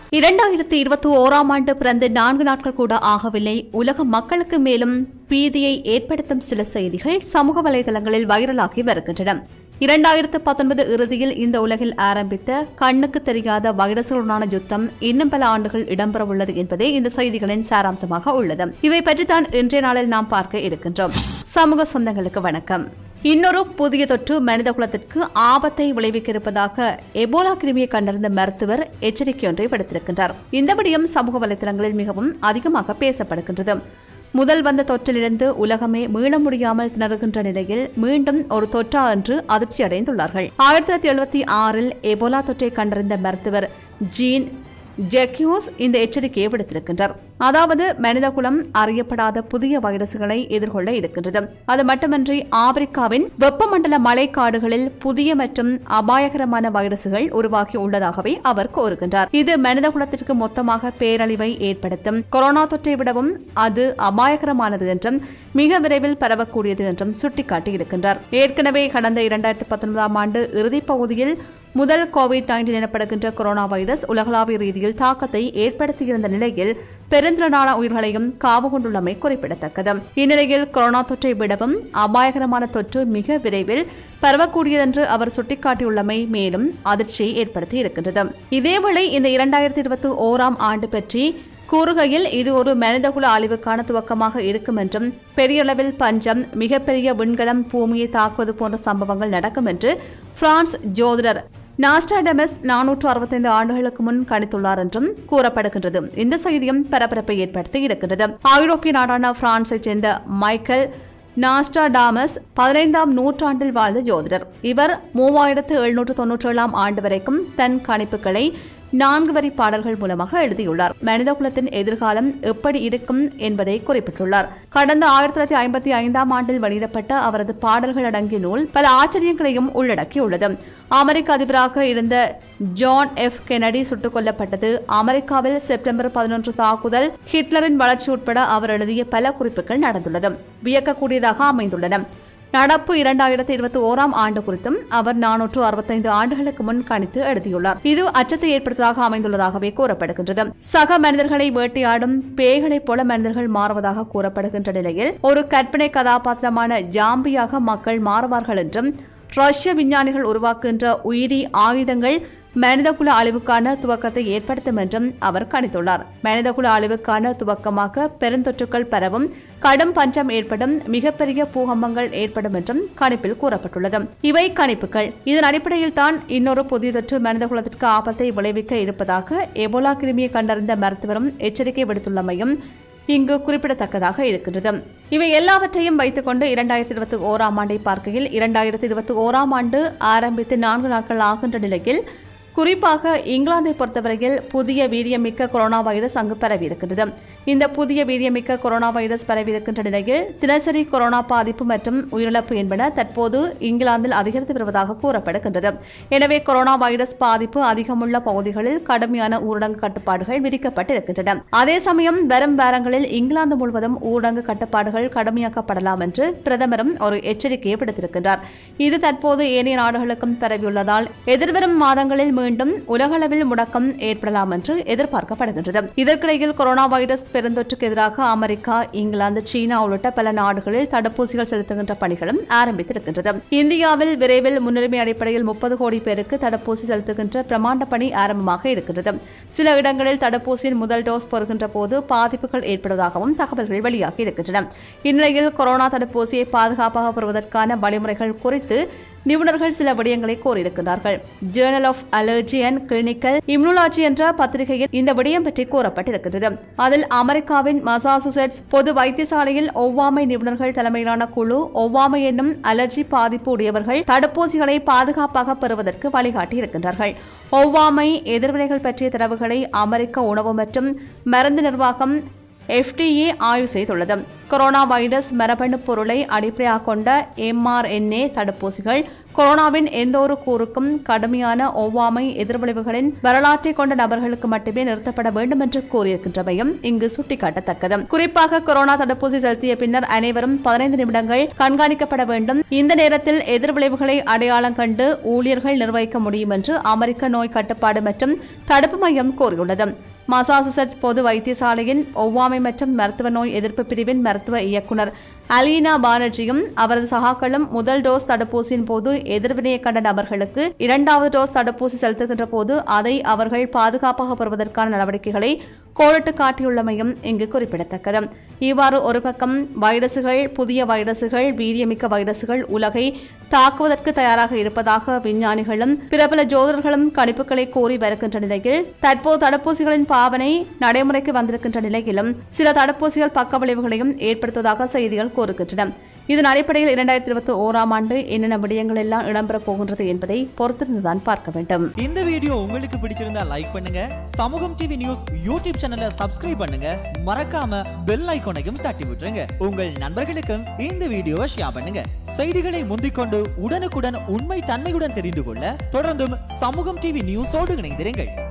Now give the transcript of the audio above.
இரண்டாயிரத்தி இருபத்தி ஓராம் ஆண்டு பிறந்து நான்கு நாட்கள் கூட ஆகவில்லை உலக மக்களுக்கு மேலும் பீதியை ஏற்படுத்தும் சில செய்திகள் சமூக வலைதளங்களில் வைரலாகி வருகின்றன இரண்டாயிரத்து பத்தொன்பது இறுதியில் இந்த உலகில் ஆரம்பித்த கண்ணுக்கு தெரியாத வைரசுடனான யுத்தம் இன்னும் பல ஆண்டுகள் இடம்பெறவுள்ளது என்பதே இந்த செய்திகளின் சாராம்சமாக உள்ளது இதை பற்றித்தான் இன்றைய நாளில் நாம் பார்க்க இருக்கின்றோம் சமூக சொந்தங்களுக்கு வணக்கம் இன்னொரு புதிய தொற்று மனித குலத்திற்கு ஆபத்தை விளைவிக்க இருப்பதாக எபோலா கிருமியை கண்டறிந்த மருத்துவர் எச்சரிக்கை ஒன்றை விடுத்திருக்கின்றார் இந்த விடயம் சமூக வலைதளங்களில் மிகவும் அதிகமாக பேசப்படுகின்றது முதல் வந்த தொற்றிலிருந்து உலகமே மீள முடியாமல் திணறுகின்ற நிலையில் மீண்டும் ஒரு தொற்றா என்று அதிர்ச்சி அடைந்துள்ளார்கள் ஆயிரத்தி தொள்ளாயிரத்தி எழுபத்தி ஆறில் எபோலா தொற்றை கண்டறிந்த மருத்துவர் ஜீன் ஜெக்யூஸ் இந்த எச்சரிக்கையை விடுத்திருக்கின்றார் அதாவது மனிதகுலம் அறியப்படாத புதிய வைரசுகளை எதிர்கொள்ள இருக்கின்றது அது மட்டுமின்றி ஆப்பிரிக்காவின் வெப்பமண்டல மழைக்காடுகளில் புதிய மற்றும் அபாயகரமான வைரசுகள் உருவாகி உள்ளதாகவே அவர் கூறுகின்றார் இது மனிதகுலத்திற்கு மொத்தமாக பேரழிவை ஏற்படுத்தும் கொரோனா தொற்றை விடவும் அது அபாயகரமானது என்றும் மிக விரைவில் பரவக்கூடியது என்றும் சுட்டிக்காட்டியிருக்கின்றார் ஏற்கனவே கடந்த இரண்டாயிரத்தி பத்தொன்பதாம் ஆண்டு இறுதிப் பகுதியில் முதல் கோவிட் நைன்டீன் எனப்படுகின்ற கொரோனா வைரஸ் உலகளாவிய ரீதியில் தாக்கத்தை ஏற்படுத்தியிருந்த நிலையில் பெருந்திரளான உயிர்களையும் காவு கொண்டுள்ளமை குறிப்பிடத்தக்கது இந்நிலையில் கொரோனா தொற்றை விடவும் அபாயகரமான தொற்று மிக விரைவில் பரவக்கூடியதென்று அவர் சுட்டிக்காட்டியுள்ளமை மேலும் அதிர்ச்சியை ஏற்படுத்தி இருக்கின்றது இதேவேளை இந்த இரண்டாயிரத்தி இருபத்தி ஓராம் ஆண்டு பற்றி கூறுகையில் இது ஒரு மனிதகுல அழிவுக்கான துவக்கமாக இருக்கும் என்றும் பெரிய அளவில் பஞ்சம் மிகப்பெரிய விண்கலம் பூமியை தாக்குவது போன்ற சம்பவங்கள் நடக்கும் என்று பிரான்ஸ் ஜோதிடர் நாஸ்டாடமஸ் நானூற்று அறுபத்தைந்து ஆண்டுகளுக்கு முன் கணித்துள்ளார் என்றும் கூறப்படுகின்றது இந்த செய்தியும் பரபரப்பை ஏற்படுத்தி இருக்கின்றது ஐரோப்பிய நாடான பிரான்ஸைச் சேர்ந்த மைக்கேல் நாஸ்டாடாமஸ் பதினைந்தாம் நூற்றாண்டில் வாழ்ந்த ஜோதிடர் இவர் மூவாயிரத்து எழுநூற்று தொன்னூற்றி ஏழாம் ஆண்டு வரைக்கும் தன் கணிப்புகளை நான்கு வரி பாடல்கள் மூலமாக எழுதியுள்ளார் மனிதகுலத்தின் எதிர்காலம் எப்படி இருக்கும் என்பதை குறிப்பிட்டுள்ளார் கடந்த ஆயிரத்தி தொள்ளாயிரத்தி ஐம்பத்தி ஐந்தாம் ஆண்டில் வெளியிடப்பட்ட அவரது பாடல்கள் அடங்கிய நூல் பல ஆச்சரியங்களையும் உள்ளடக்கியுள்ளது அமெரிக்க அதிபராக இருந்த ஜான் எஃப் கெனடி சுட்டுக் கொல்லப்பட்டது அமெரிக்காவில் செப்டம்பர் பதினொன்று தாக்குதல் ஹிட்லரின் வளர்ச்சி உட்பட அவர் எழுதிய பல குறிப்புகள் நடந்துள்ளது வியக்கக்கூடியதாக அமைந்துள்ளன நடப்பு இரண்டாயிரத்தி இருபத்தி ஓராம் ஆண்டு குறித்தும் அவர் நானூற்று அறுபத்தைந்து ஆண்டுகளுக்கு முன் கணித்து எழுதியுள்ளார் இது அச்சத்தை ஏற்படுத்துவதாக அமைந்துள்ளதாகவே கூறப்படுகின்றது சக மனிதர்களை வேட்டையாடும் பேய்களைப் போல மனிதர்கள் மாறுவதாக கூறப்படுகின்ற நிலையில் ஒரு கற்பனை கதாபாத்திரமான ஜாம்பியாக மக்கள் மாறுவார்கள் என்றும் ரஷ்ய விஞ்ஞானிகள் உருவாக்குகின்ற உயிரி ஆயுதங்கள் மனிதகுல அழிவுக்கான துவக்கத்தை ஏற்படுத்தும் என்றும் அவர் கணித்துள்ளார் மனிதகுல அழிவுக்கான துவக்கமாக பெருந்தொற்றுக்கள் பரவும் கடும் பஞ்சம் ஏற்படும் மிகப்பெரிய பூகம்பங்கள் ஏற்படும் என்றும் கணிப்பில் கூறப்பட்டுள்ளது இவை கணிப்புகள் இதன் அடிப்படையில் தான் இன்னொரு புதிய தொற்று மனிதகுலத்திற்கு ஆபத்தை விளைவிக்க இருப்பதாக எபோலா கிருமியை கண்டறிந்த மருத்துவரும் எச்சரிக்கை விடுத்துள்ளமையும் இங்கு குறிப்பிடத்தக்கதாக இருக்கின்றது இவை எல்லாவற்றையும் வைத்துக்கொண்டு இரண்டாயிரத்தி இருபத்தி ஓராம் ஆண்டை பார்க்கையில் இரண்டாயிரத்தி இருபத்தி ஓராம் ஆண்டு ஆரம்பித்து நான்கு நாட்கள் ஆகின்ற நிலையில் குறிப்பாக இங்கிலாந்தை பொறுத்தவரையில் புதிய வீரியமிக்க கொரோனா வைரஸ் அங்கு பரவியிருக்கின்றது இந்த புதிய வீரியமிக்க கொரோனா வைரஸ் பரவியிருக்கின்ற நிலையில் தினசரி கொரோனா பாதிப்பு மற்றும் உயிரிழப்பு என்பன தற்போது இங்கிலாந்தில் அதிகரித்து வருவதாக கூறப்படுகின்றது எனவே கொரோனா வைரஸ் பாதிப்பு அதிகமுள்ள பகுதிகளில் கடுமையான ஊரடங்கு கட்டுப்பாடுகள் விதிக்கப்பட்டிருக்கின்றன அதே சமயம் வரும் வாரங்களில் இங்கிலாந்து முழுவதும் ஊரடங்கு கட்டுப்பாடுகள் கடுமையாக்கப்படலாம் என்று பிரதமரும் ஒரு எச்சரிக்கையை விடுத்திருக்கின்றார் இது தற்போது ஏனைய நாடுகளுக்கும் பரவியுள்ளதால் எதிர்வரும் மாதங்களில் மீண்டும் உலகளவில் முடக்கம் ஏற்படலாம் என்று எதிர்பார்க்கப்படுகின்றது இதற்கிடையில் கொரோனா வைரஸ் பெருந்தொற்றுக்கு எதிராக அமெரிக்கா இங்கிலாந்து சீனா உள்ளிட்ட பல நாடுகளில் தடுப்பூசிகள் செலுத்துகின்ற பணிகளும் ஆரம்பித்திருக்கின்றது இந்தியாவில் விரைவில் முன்னுரிமை அடிப்படையில் முப்பது கோடி பேருக்கு தடுப்பூசி செலுத்துகின்ற பிரமாண்ட பணி ஆரம்பமாக இருக்கிறது சில இடங்களில் தடுப்பூசியின் முதல் டோஸ் பெறுகின்ற போது பாதிப்புகள் ஏற்படுவதாகவும் தகவல்கள் வெளியாகி இருக்கின்றன இந்நிலையில் கொரோனா தடுப்பூசியை பாதுகாப்பாக பெறுவதற்கான வழிமுறைகள் குறித்து நிபுணர்கள் சில விடயங்களை கோரியிருக்கிறார்கள் journal of allergy and clinical immunology என்ற பத்திரிகையில் இந்த விடயம் பற்றி கூறப்பட்டிருக்கிறது அதில் அமெரிக்காவின் மசாசுசெட்ஸ் பொது வைத்தியசாலையில் ஒவ்வாமை நிபுணர்கள் தலைமையிலான குழு ஒவ்வாமை என்னும் அலர்ஜி பாதிப்பு உடையவர்கள் தடுப்பூசிகளை பாதுகாப்பாக பெறுவதற்கு வழிகாட்டியிருக்கின்றார்கள் ஒவ்வாமை எதிர்வினைகள் பற்றிய தரவுகளை அமெரிக்க உணவு மற்றும் மருந்து நிர்வாகம் எஃப்டிஏ ஆய்வு செய்துள்ளது கொரோனா வைரஸ் மரபணு பொருளை அடிப்படையாக கொண்ட எம்ஆர்என்ஏ தடுப்பூசிகள் கொரோனாவின் எந்த ஒரு கூறுக்கும் கடுமையான ஒவ்வாமை எதிர்விளைவுகளின் வரலாற்றை கொண்ட நபர்களுக்கு மட்டுமே நிறுத்தப்பட வேண்டும் என்று கூறியிருக்கின்றமையும் இங்கு சுட்டிக்காட்டத்தக்கது குறிப்பாக கொரோனா தடுப்பூசி செலுத்திய பின்னர் அனைவரும் பதினைந்து நிமிடங்கள் கண்காணிக்கப்பட வேண்டும் இந்த நேரத்தில் எதிர்விளைவுகளை அடையாளம் கண்டு ஊழியர்கள் நிர்வகிக்க முடியும் என்று அமெரிக்க நோய் கட்டுப்பாடு மற்றும் தடுப்பு மையம் கூறியுள்ளது மசாசுசெட்ஸ் பொது வைத்தியசாலையின் ஒவ்வாமை மற்றும் மருத்துவ நோய் எதிர்ப்பு பிரிவின் மருத்துவ இயக்குனர் அலீனா பானர்ஜியும் அவரது சகாக்களும் முதல் டோஸ் தடுப்பூசியின் போது எதிர்வினையை கண்ட நபர்களுக்கு இரண்டாவது டோஸ் தடுப்பூசி செலுத்துகின்ற போது அதை அவர்கள் பாதுகாப்பாக பெறுவதற்கான நடவடிக்கைகளை கோடிட்டு காட்டியுள்ளமையும் இங்கு குறிப்பிடத்தக்கது இவ்வாறு ஒரு பக்கம் வைரசுகள் புதிய வைரசுகள் வீரியமிக்க வைரசுகள் உலகை தாக்குவதற்கு தயாராக இருப்பதாக விஞ்ஞானிகளும் பிரபல ஜோதிடர்களும் கணிப்புகளை கோரி வருகின்ற நிலையில் தற்போது தடுப்பூசிகளின் பாவனை நடைமுறைக்கு வந்திருக்கின்ற நிலையிலும் சில தடுப்பூசிகள் பக்க விளைவுகளையும் ஏற்படுத்துவதாக செய்திகள் கூறுகின்றன இதன் அடிப்படையில் இரண்டாயிரத்தி இருபத்தி ஓராம் ஆண்டு என்னென்ன விடயங்கள் எல்லாம் இடம்பெறப் போகின்றது என்பதை பொறுத்திருந்துதான் பார்க்க வேண்டும் இந்த வீடியோ உங்களுக்கு பிடிச்சிருந்தா லைக் பண்ணுங்க சமூகம் டிவி நியூஸ் யூடியூப் சேனலை சப்ஸ்கிரைப் பண்ணுங்க மறக்காம பெல் ஐகானையும் தட்டி விட்டுருங்க உங்கள் நண்பர்களுக்கும் இந்த வீடியோவை ஷேர் பண்ணுங்க செய்திகளை முந்திக்கொண்டு உடனுக்குடன் உண்மை தன்மையுடன் தெரிந்து கொள்ள தொடர்ந்தும் சமூகம் டிவி நியூஸோடு இணைந்திருங்கள்